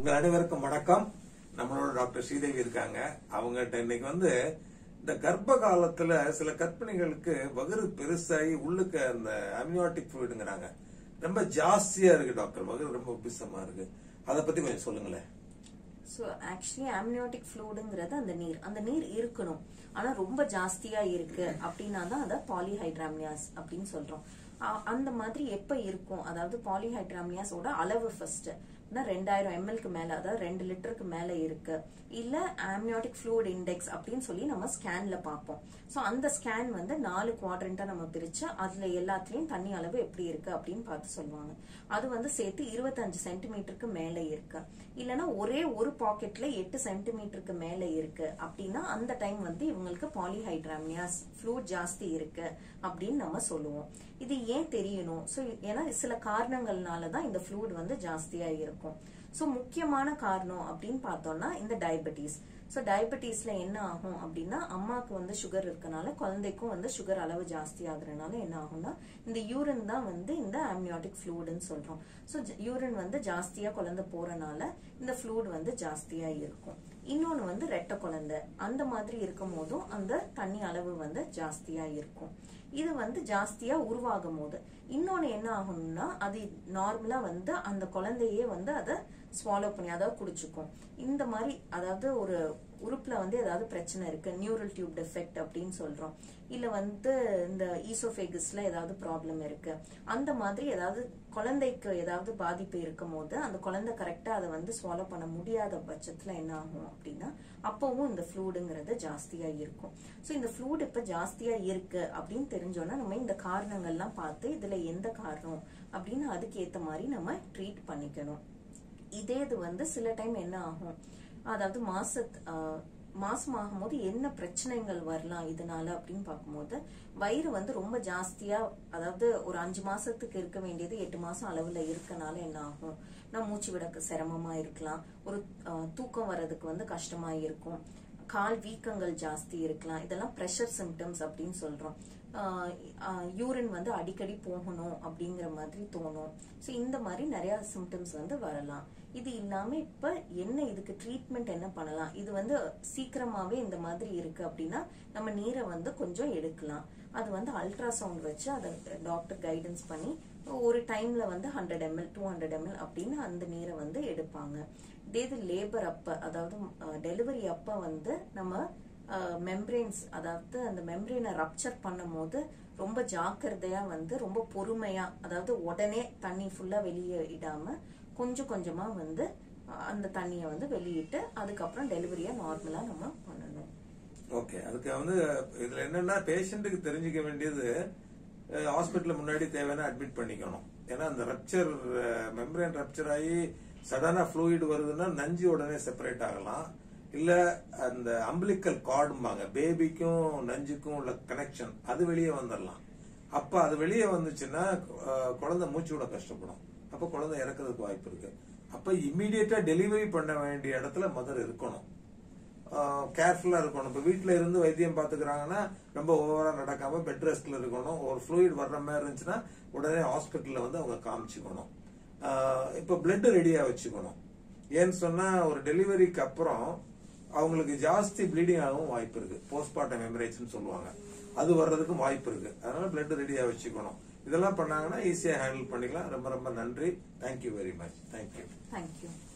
உங்க அனைவருக்கும் வணக்கம் நம்மளோட டாக்டர் ஸ்ரீதேவி இருக்காங்க அவங்ககிட்ட இன்னைக்கு வந்து இந்த கர்ப்ப காலத்துல சில கர்ப்பிணிகளுக்கு வகுறு பெருசாகி உள்ளுக்கு அந்த அம்னியாட்டிக் ஃப்ளூயிடுங்கிறாங்க ரொம்ப ஜாஸ்தியா இருக்கு டாக்டர் வகுறு ரொம்ப உபிசமா இருக்கு அதை பத்தி கொஞ்சம் சொல்லுங்களேன் ஸோ ஆக்சுவலி ஆம்னியோட்டிக் ஃப்ளூடுங்கிறது அந்த நீர் அந்த நீர் இருக்கணும் ஆனா ரொம்ப ஜாஸ்தியா இருக்கு அப்படின்னா தான் அதை பாலிஹைட்ராமியாஸ் அப்படின்னு சொல்றோம் அ- அந்த மாதிரி எப்ப இருக்கும் அதாவது பாலிஹைட்ராமியாஸோட அளவு ஃபர்ஸ்ட் ரெண்டாயிரம் எம்எல்க்கு மேல அதாவது ரெண்டு லிட்டருக்கு மேல இருக்கு இல்ல ஆம்னியோட்டிக் ஃப்ளூட் இண்டெக்ஸ் அப்படின்னு சொல்லி நம்ம ஸ்கேன்ல பார்ப்போம் ஸோ அந்த ஸ்கேன் வந்து நாலு குவாட்ரண்டா நம்ம பிரிச்சு அதுல எல்லாத்துலயும் தண்ணி அளவு எப்படி இருக்கு அப்படின்னு பார்த்து சொல்லுவாங்க அது வந்து சேர்த்து இருபத்தஞ்சு சென்டிமீட்டருக்கு மேல இருக்கு இல்லனா ஒரே ஒரு பாக்கெட்ல எட்டு சென்டிமீட்டருக்கு மேல இருக்கு அப்படின்னா அந்த டைம் வந்து இவங்களுக்கு பாலிஹைட்ராமியாஸ் ஃப்ளூட் ஜாஸ்தி இருக்கு அப்படின்னு நம்ம சொல்லுவோம் இது ஏன் தெரியணும் ஸோ ஏன்னா சில காரணங்கள்னால தான் இந்த ஃப்ளூட் வந்து ஜாஸ்தியா இருக்கும் ஸோ முக்கியமான காரணம் அப்படின்னு பார்த்தோம்னா இந்த டயபெட்டிஸ் ஸோ டயபெட்டிஸ்ல என்ன ஆகும் அப்படின்னா அம்மாவுக்கு வந்து சுகர் இருக்கனால குழந்தைக்கும் வந்து சுகர் அளவு ஜாஸ்தி ஆகுறதுனால என்ன ஆகும்னா இந்த யூரின் தான் வந்து இந்த ஆம்னியாட்டிக் ஃப்ளூடுன்னு சொல்றோம் ஸோ யூரின் வந்து ஜாஸ்தியா குழந்தை போறனால இந்த ஃப்ளூட் வந்து ஜாஸ்தியா இருக்கும் இன்னொன்னு வந்து ரெட்டை குழந்தை அந்த மாதிரி இருக்கும் போதும் அந்த தண்ணி அளவு வந்து ஜாஸ்தியா இருக்கும் இது வந்து ஜாஸ்தியா உருவாகும் போது இன்னொன்னு என்ன ஆகும்னா அது நார்மலா வந்து அந்த குழந்தையே வந்து அதை ஸ்வாலோ பண்ணி அதாவது குடிச்சுக்கும் இந்த மாதிரி அதாவது ஒரு உறுப்புல வந்து ஏதாவது பிரச்சனை இருக்கு நியூரல் டியூப் டெஃபெக்ட் அப்படின்னு சொல்றோம் இல்ல வந்து இந்த ஈசோஃபேகஸ்ல ஏதாவது ப்ராப்ளம் இருக்கு அந்த மாதிரி ஏதாவது குழந்தைக்கு ஏதாவது பாதிப்பு இருக்கும் போது அந்த குழந்தை கரெக்டா அதை வந்து ஸ்வாலோ பண்ண முடியாத பட்சத்துல என்ன ஆகும் அப்படின்னா அப்பவும் இந்த ஃப்ளூடுங்கிறது ஜாஸ்தியா இருக்கும் ஸோ இந்த ஃப்ளூட் இப்ப ஜாஸ்தியா இருக்கு அப்படின்னு தெரிஞ்சோன்னா நம்ம இந்த காரணங்கள்லாம் பார்த்து இதுல எந்த காரணம் அப்படின்னு அதுக்கு ஏத்த மாதிரி நம்ம ட்ரீட் பண்ணிக்கணும் இதே இது வந்து சில டைம் என்ன ஆகும் அதாவது மாசத் ஆஹ் மாசம் ஆகும்போது என்ன பிரச்சனைகள் வரலாம் இதனால அப்படின்னு பார்க்கும்போது வயிறு வந்து ரொம்ப ஜாஸ்தியா அதாவது ஒரு அஞ்சு மாசத்துக்கு இருக்க வேண்டியது எட்டு மாசம் அளவுல இருக்கனால என்ன ஆகும் நான் மூச்சு விட சிரமமா இருக்கலாம் ஒரு ஆஹ் தூக்கம் வர்றதுக்கு வந்து கஷ்டமா இருக்கும் கால் வீக்கங்கள் ஜாஸ்தி இருக்கலாம் இதெல்லாம் ப்ரெஷர் சிம்டம்ஸ் அப்படின்னு சொல்றோம் யூரின் வந்து அடிக்கடி போகணும் அப்படிங்கிற மாதிரி தோணும் ஸோ இந்த மாதிரி நிறைய சிம்டம்ஸ் வந்து வரலாம் இது இல்லாம இப்ப என்ன இதுக்கு ட்ரீட்மெண்ட் என்ன பண்ணலாம் இது வந்து சீக்கிரமாவே இந்த மாதிரி இருக்கு அப்படின்னா நம்ம நீரை வந்து கொஞ்சம் எடுக்கலாம் அது வந்து அல்ட்ராசவுண்ட் வச்சு அதை டாக்டர் கைடன்ஸ் பண்ணி ஒரு டைம்ல வந்து hundred ML two hundred ML அப்படின்னு அந்த நீரை வந்து எடுப்பாங்க இதே இது லேபர் அப்ப அதாவது டெலிவரி அப்ப வந்து நம்ம மெம்ப்ரெயின்ஸ் அதாவது அந்த மெம்ப்ரெயினை ரப்சர் பண்ணும் போது ரொம்ப ஜாக்கிரதையா வந்து ரொம்ப பொறுமையா அதாவது உடனே தண்ணி ஃபுல்லா வெளியே இடாம கொஞ்சம் கொஞ்சமா வந்து அஹ், அந்த தண்ணியை வந்து வெளியிட்டு அதுக்கப்புறம் டெலிவரியா நார்மலா நம்ம பண்ணணும் ஓகே அதுக்கு வந்து இதுல என்னன்னா பேஷண்ட்டுக்கு தெரிஞ்சுக்க வேண்டியது ஹாஸ்பிட்டல் முன்னாடி தேவையான அட்மிட் பண்ணிக்கணும் ஏன்னா அந்த ரப்சர் மெம்பரேன் ரப்சர் ஆகி சடனா ஃப்ளூயிட் வருதுன்னா நஞ்சு உடனே செப்பரேட் ஆகலாம் இல்ல அந்த அம்பிளிக்கல் கார்டும்பாங்க பேபிக்கும் நஞ்சுக்கும் உள்ள கனெக்ஷன் அது வெளியே வந்துடலாம் அப்ப அது வெளியே வந்துச்சுன்னா அஹ், குழந்தை மூச்சு விட கஷ்டப்படும் அப்ப குழந்தை இறக்கிறதுக்கு வாய்ப்பு இருக்கு அப்ப இம்மீடியட்டா டெலிவரி பண்ண வேண்டிய இடத்துல மதர் இருக்கணும் கேர்ஃபுல்லா இருக்கணும் இப்ப வீட்ல இருந்து வைத்தியம் பாத்துக்கிறாங்கன்னா ரொம்ப ஓவரா நடக்காம பெட் ரெஸ்ட்ல இருக்கணும் ஒரு ஃப்ளூயிட் வர்ற மாதிரி இருந்துச்சுன்னா உடனே ஹாஸ்பிட்டல்ல வந்து அவங்க காமிச்சுக்கணும் ஆஹ் இப்ப பிளட் ரெடியா வச்சுக்கணும் ஏன்னு சொன்னா ஒரு டெலிவரிக்கு அப்புறம் அவங்களுக்கு ஜாஸ்தி ப்ளீடிங் ஆகவும் வாய்ப்பு இருக்கு போஸ்ட்மார்ட்டம் ஹெமரேஜ்னு சொல்லுவாங்க அது வர்றதுக்கும் வாய்ப்பு இருக்கு அதனால பிளட் ரெடியா வச்சுக்கணும் இதெல்லாம் பண்ணாங்கன்னா ஈஸியா ஹேண்டில் பண்ணிக்கலாம் ரொம்ப ரொம்ப நன்றி thank you very much thank you thank you